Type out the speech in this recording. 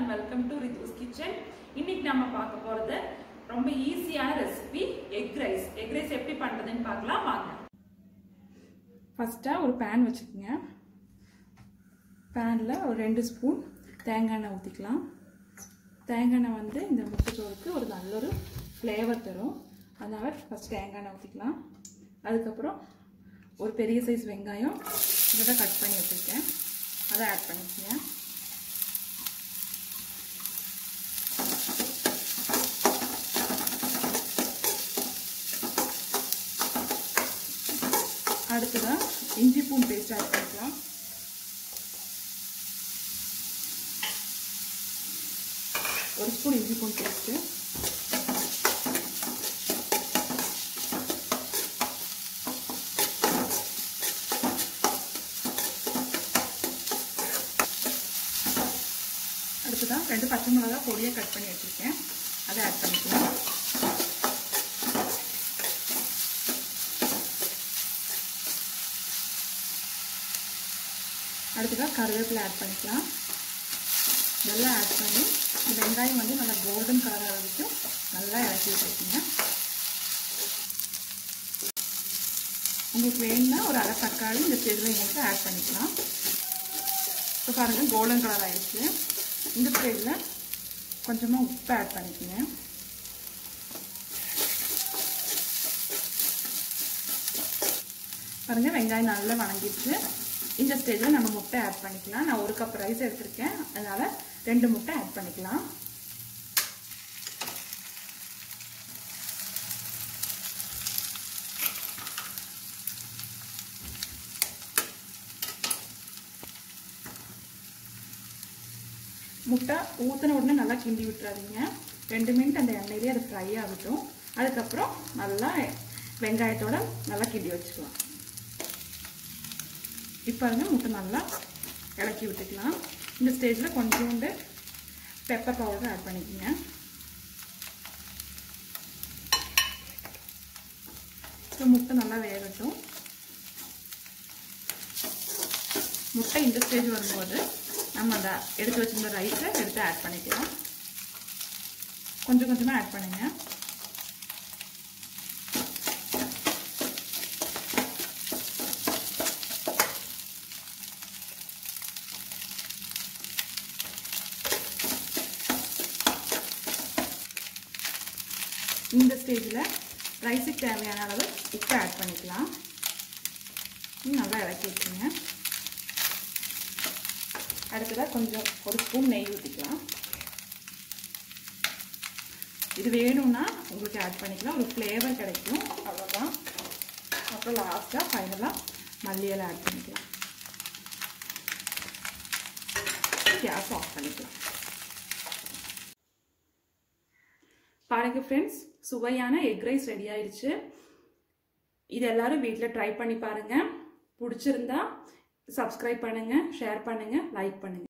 welcome to ரித்துஸ் kitchen இன்னைக்கு நம்ம பார்க்க போறது ரொம்ப ஈஸியான recipe egg rice egg rice எப்படி பண்றதுன்னு பார்க்கலாம் வாங்க ஃபர்ஸ்டா ஒரு பேன் வச்சுக்கோங்க பேனில் ஒரு ரெண்டு ஸ்பூன் தேங்காய் எண்ணெய் ஊற்றிக்கலாம் தேங்காய் எண்ணெய் வந்து இந்த முட்டைச்சோறுக்கு ஒரு நல்ல ஒரு ஃப்ளேவர் தரும் அதனால் ஃபஸ்ட் தேங்காய் எண்ணெய் ஊற்றிக்கலாம் அதுக்கப்புறம் ஒரு பெரிய சைஸ் வெங்காயம் இதை கட் பண்ணி வச்சுருக்கேன் அதை ஆட் பண்ணிக்கோங்க அடுத்ததாக இஞ்சி பூண்டு பேஸ்ட் ஆட் பண்ணிக்கலாம் ஒரு ஸ்பூன் இஞ்சி பூண்டு பேஸ்ட்டு அடுத்ததான் ரெண்டு பச்சை மிளகா பொடியாக கட் பண்ணி வச்சுருக்கேன் அதை ஆட் பண்ணிக்கலாம் அடுத்ததாக கருவேப்பிலை ஆட் பண்ணிக்கலாம் இதெல்லாம் ஆட் பண்ணி வெங்காயம் வந்து நல்லா கோல்டன் கலர் வரைக்கும் நல்லா இறக்கி வச்சுருக்கீங்க உங்களுக்கு வேணும்னா ஒரு அரை தக்காளி இந்த ஸ்டேஜில் எங்களுக்கு ஆட் பண்ணிக்கலாம் இப்போ பாருங்கள் கோல்டன் கலர் ஆயிடுச்சு இந்த ஸ்டேஜில் கொஞ்சமாக உப்பு ஆட் பண்ணிக்கோங்க பாருங்கள் வெங்காயம் நல்லா வணங்கிடுச்சு இந்த ஸ்டேஜில் நம்ம முட்டை ஆட் பண்ணிக்கலாம் நான் ஒரு கப் ரைஸ் எடுத்திருக்கேன் அதனால் ரெண்டு முட்டை ஆட் பண்ணிக்கலாம் முட்டை ஊற்றின உடனே நல்லா கிண்டி விட்டுறாதீங்க ரெண்டு மினிட் அந்த எண்ணெயிலே அது ஃப்ரை ஆகட்டும் அதுக்கப்புறம் நல்லா வெங்காயத்தோட நல்லா கிண்டி வச்சுக்கலாம் இப்போ வந்து முட்டை நல்லா இலக்கி விட்டுக்கலாம் இந்த ஸ்டேஜில் கொஞ்சோண்டு பெப்பர் பவுடர் ஆட் பண்ணிக்கோங்க ஸோ முட்டை நல்லா வேகட்டும் முட்டை இந்த ஸ்டேஜ் வரும்போது நம்ம அந்த எடுத்து வச்சிருந்த ரைஸை எடுத்து ஆட் பண்ணிக்கலாம் கொஞ்சம் கொஞ்சமாக ஆட் பண்ணுங்க இந்த ஸ்டேஜில் ரைஸுக்கு தேவையான அளவு உப்பு ஆட் பண்ணிக்கலாம் நல்லா இறக்கி வச்சுங்க அடுத்ததாக கொஞ்சம் ஒரு ஸ்பூன் நெய் ஊற்றிக்கலாம் இது வேணும்னா உங்களுக்கு ஆட் பண்ணிக்கலாம் ஒரு ஃப்ளேவர் கிடைக்கும் அவ்வளோதான் அப்புறம் லாஸ்ட்டாக ஃபைனலாக மல்லியெல்லாம் ஆட் பண்ணிக்கலாம் கேஸ் ஆஃப் பண்ணிக்கலாம் பாருங்க ஃப்ரெண்ட்ஸ் சுவையான எக் ரைஸ் ரெடி ஆயிடுச்சு இது எல்லாரும் வீட்டில் ட்ரை பண்ணி பாருங்க பிடிச்சிருந்தா சப்ஸ்கிரைப் பண்ணுங்க ஷேர் பண்ணுங்க லைக் பண்ணுங்க